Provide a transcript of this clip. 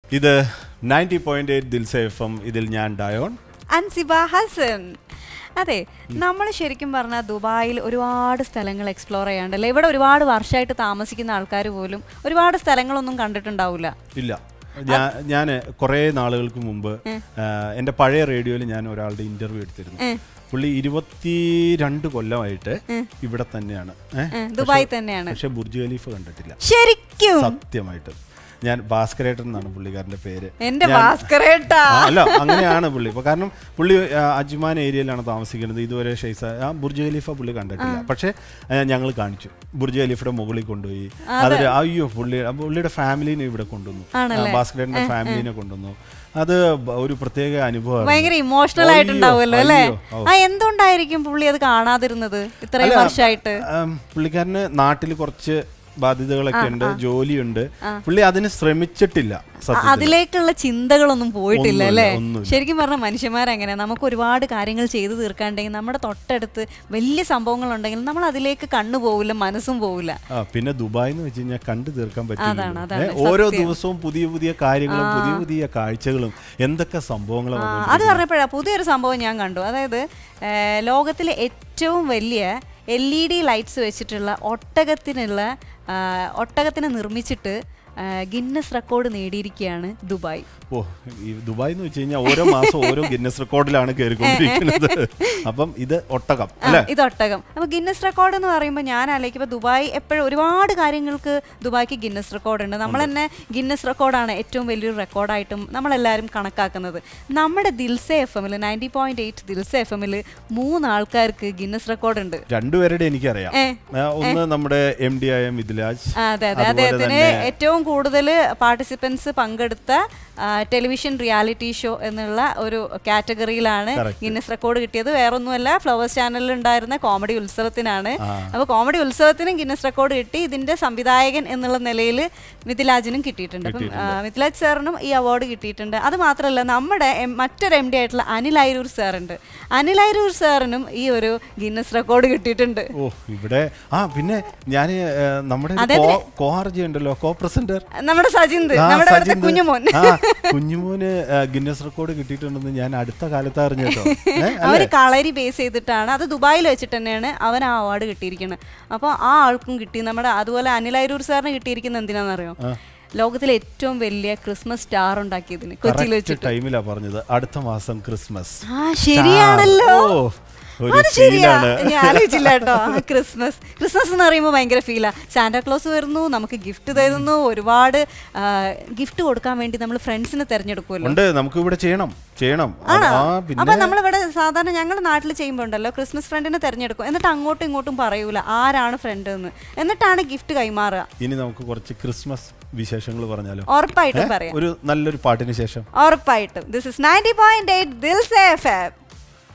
ഇത് ninety point eight Dilse F M ഇതിൽ ഞാൻ ഡയോൺ അൻസിബ ഹസൻ അതെ നമ്മൾ ശരിക്കും പറഞ്ഞാൽ ദുബായിൽ ഒരുപാട് സ്ഥലങ്ങൾ എക്സ്പ്ലോർ ചെയ്യാണ്ടല്ലേ ഇവിടെ ഒരുപാട് വർഷമായിട്ട് താമസിക്കുന്ന ആൾക്കാർ പോലും ഒരുപാട് സ്ഥലങ്ങളൊന്നും കണ്ടിട്ടുണ്ടാവില്ല ഇല്ല ഞാൻ ഞാൻ കുറേ നാളുകൾക്ക് മുമ്പ് ആ, എൻ്റെ പഴയ റേഡിയോയിൽ ഞാൻ ഒരാളുടെ ഇന്റർവ്യൂ എടുത്തിരുന്നു പുള്ളി ഇരുപത്തിരണ്ട് കൊല്ലമായിട്ട് ഇവിടെ തന്നെയാണ് ഏ? ഏ, ദുബായ് തന്നെയാണ് പക്ഷെ ബുർജ് ഖലീഫ് കണ്ടിട്ടില്ല ശരിക്കും സത്യമായിട്ട് ഞാൻ ഭാസ്കരേട്ടൻ എന്നാണ് പുള്ളിക്കാരന്റെ പേര് എന്റെ ഞാൻ- ഭാസ്കരേട്ടാ ആ, അല്ല അങ്ങനെയാണ് പുള്ളി ഇപ്പൊ കാരണം പുള്ളി ആ, അജ്മാൻ ഏരിയയിലാണ് താമസിക്കുന്നത് ഇതുവരെ ഷെയ്സ ആ ബുർജ് ഖലീഫ പുള്ളി കണ്ടിട്ടില്ല പക്ഷെ ഞങ്ങൾ കാണിച്ചു ബുർജ് ഖലീഫയുടെ മുകളിൽ കൊണ്ടുപോയി അതൊരു അയ്യോ പുള്ളി ആ പുള്ളിയുടെ ഫാമിലിനെ ഇവിടെ കൊണ്ടുവന്നു ആ, ഭാസ്കരേട്ടന്റെ ഫാമിലിനെ കൊണ്ടുവന്നു അത് ബ- ഒരു പ്രത്യേക അനുഭവമാണ് ഭയങ്കര ഇമോഷണൽ ആയിട്ടുണ്ടാവുമല്ലോ അല്ലേ ആ എന്തുകൊണ്ടായിരിക്കും പുള്ളി അത് കാണാതിരുന്നത് ഇത്രയും വർഷമായിട്ട് ആം, പുള്ളിക്കാരന് നാട്ടിൽ കുറച്ച് ബാധ്യതകളൊക്കെ ഉണ്ട് ജോലിയുണ്ട് പുള്ളി അതിന് ശ്രമിച്ചിട്ടില്ല സത്യത്തിൽ അതിലേക്കുള്ള ചിന്തകളൊന്നും പോയിട്ടില്ല ഒന്നുമില്ല, അല്ലേ ഒന്നുമില്ല. ശരിക്കും പറഞ്ഞാൽ മനുഷ്യന്മാരങ്ങനെ നമുക്ക് ഒരുപാട് കാര്യങ്ങൾ ചെയ്തു തീർക്കാണ്ടെങ്കിൽ നമ്മുടെ തൊട്ടടുത്ത് വലിയ സംഭവങ്ങൾ ഉണ്ടെങ്കിൽ നമ്മൾ അതിലേക്ക് കണ്ണു പോവില്ല മനസ്സും പോവില്ല ആ പിന്നെ ദുബായ് എന്ന് വെച്ച് കഴിഞ്ഞാൽ കണ്ടു തീർക്കാൻ അതാണ്, പറ്റില്ല അതാണ്, ഓരോ ദിവസവും പുതിയ പുതിയ കാര്യങ്ങളും പുതിയ പുതിയ കാഴ്ചകളും എന്തൊക്കെ സംഭവങ്ങളും ആ, അത് പറഞ്ഞപ്പോഴാ പുതിയൊരു സംഭവം ഞാൻ കണ്ടു അതായത് ഏ, ലോകത്തിലെ ഏറ്റവും വലിയ എൽ ഇ ഡി ലൈറ്റ്സ് വെച്ചിട്ടുള്ള ഒട്ടകത്തിനുള്ള ആ, ഒട്ടകത്തിനെ നിർമ്മിച്ചിട്ട് ആ, ഗിന്നസ് റെക്കോർഡ് നേടിയിരിക്കുകയാണ് ദുബായ് ഓ ഈ ദുബായ് എന്ന് വെച്ച് കഴിഞ്ഞാൽ ഓരോ മാസം ഓരോ ഗിന്നസ് റെക്കോർഡിലാണ് കയറിക്കൊണ്ടിരിക്കുന്നത് അപ്പം ഇത് ഒട്ടകം ആ, അല്ലേ ഇത് ഒട്ടകം അപ്പൊ ഗിന്നസ് റെക്കോർഡ് എന്ന് പറയുമ്പോൾ ഞാൻ ആലോചിക്കുമ്പോൾ ദുബായ് എപ്പോഴും ഒരുപാട് കാര്യങ്ങൾക്ക് ദുബായ്ക്ക് ഗിന്നസ് റെക്കോർഡ് ഉണ്ട് നമ്മൾ തന്നെ ഗിന്നസ് റെക്കോർഡാണ് ഏറ്റവും വലിയൊരു റെക്കോർഡായിട്ടും നമ്മളെല്ലാവരും കണക്കാക്കുന്നത് നമ്മുടെ ദിൽസെ എഫ് എമ്മിൽ ninety point eight Dilse F എമ്മിൽ മൂന്ന് ആൾക്കാർക്ക് ഗിന്നസ് റെക്കോർഡ് ഉണ്ട് രണ്ടുപേരുടെ എനിക്കറിയാം ഏ, ആ, ഒന്ന് നമ്മുടെ എം ഡി ആയ മിഥിലാജ് ആ, അതെ അതെ അതുപോലെ അദ്ദേഹത്തിന് തന്നെ ഏറ്റവും കൂടുതൽ പാർട്ടിസിപ്പൻസ് പങ്കെടുത്ത ആ, ടെലിവിഷൻ റിയാലിറ്റി ഷോ എന്നുള്ള ഒരു കാറ്റഗറിയിലാണ് Correct. ഗിന്നസ് റെക്കോർഡ് കിട്ടിയത് വേറൊന്നുമല്ല ഫ്ലവേഴ്സ് ചാനലിൽ ഉണ്ടായിരുന്ന കോമഡി ഉത്സവത്തിനാണ് അപ്പോൾ കോമഡി ഉത്സവത്തിനും ഗിന്നസ് റെക്കോർഡ് കിട്ടി ഇതിന്റെ സംവിധായകൻ എന്നുള്ള നിലയിൽ മിഥിലാജിനും കിട്ടിയിട്ടുണ്ട് അപ്പം ആ, മിഥിലാജ് സാറിനും ഈ അവാർഡ് കിട്ടിയിട്ടുണ്ട് അത് മാത്രമല്ല നമ്മുടെ എം- മറ്റൊരു എം ഡി ആയിട്ടുള്ള അനിൽ അയിരൂർ സാറുണ്ട് അനിൽ അയിരൂർ സാറിനും ഈ ഒരു ഗിന്നസ് റെക്കോർഡ് കിട്ടിയിട്ടുണ്ട് ഓ ഇവിടെ ആ പിന്നെ ഞാൻ നമ്മുടെ കോ ആർജി ഉണ്ടല്ലോ കോ പ്രസന്റർ നമ്മുടെ സജിന്ത് നമ്മുടെ അവിടുത്തെ കുഞ്ഞുമോൻ ആ കുഞ്ഞുമോന് ആ, ഗിന്നസ് റെക്കോർഡ് കിട്ടിയിട്ടുണ്ടെന്ന് ഞാൻ അടുത്ത കാലത്ത് അറിഞ്ഞു കേട്ടോ ഏ, അവർ കളരി ബേസ് ചെയ്തിട്ടാണ് അത് ദുബായിൽ വെച്ചിട്ട് തന്നെയാണ് അവൻ ആ അവാർഡ് കിട്ടിയിരിക്കുന്നത് അപ്പോൾ ആ ആൾക്കും കിട്ടി നമ്മുടെ അതുപോലെ അനിൽ അരൂർ സാറിന് കിട്ടിയിരിക്കുന്നത് എന്തിനാണെന്നറിയോ ലോകത്തിലെ ഏറ്റവും വലിയ ക്രിസ്മസ് സ്റ്റാർ ഉണ്ടാക്കിയതിന് കൊച്ചിയിൽ കറക്റ്റ് വെച്ചിട്ട് ടൈമിലാ പറഞ്ഞത് അടുത്ത മാസം ക്രിസ്മസ് ആ ശരിയാണല്ലോ ഓ, ഒരു അത് ശരിയാ ഫീലാണ് ഞാൻ ആലോചിച്ചില്ല കേട്ടോ ക്രിസ്മസ് ക്രിസ്മസ് എന്ന് പറയുമ്പോൾ ഭയങ്കര ഫീലാ സാന്റാക്ലോസ് വരുന്നു നമുക്ക് ഗിഫ്റ്റ് തരുന്നു ഒരുപാട് ഗിഫ്റ്റ് കൊടുക്കാൻ വേണ്ടി നമ്മൾ ഫ്രണ്ട്സിനെ തിരഞ്ഞെടുക്കുമല്ലോ ഉണ്ട് നമുക്ക് ഇവിടെ ചെയ്യണം ചെയ്യണം അത് ആണോ ആ അപ്പൊ പിന്നെ നമ്മളിവിടെ സാധാരണ ഞങ്ങൾ നാട്ടിൽ ചെയ്യുമ്പോൾ ഉണ്ടല്ലോ ക്രിസ്മസ് ഫ്രണ്ടിനെ തിരഞ്ഞെടുക്കും എന്നിട്ട് അങ്ങോട്ടും ഇങ്ങോട്ടും പറയൂല ആരാണ് ഫ്രണ്ട് എന്ന് എന്നിട്ടാണ് ഗിഫ്റ്റ് കൈമാറുക ഇനി നമുക്ക് കുറച്ച് ക്രിസ്മസ് വിശേഷങ്ങൾ പറഞ്ഞാലോ ഉറപ്പായിട്ടും പറയാം ഒരു നല്ലൊരു പാട്ടിന് ശേഷം ഉറപ്പായിട്ടും this is ninety point eight Dil safe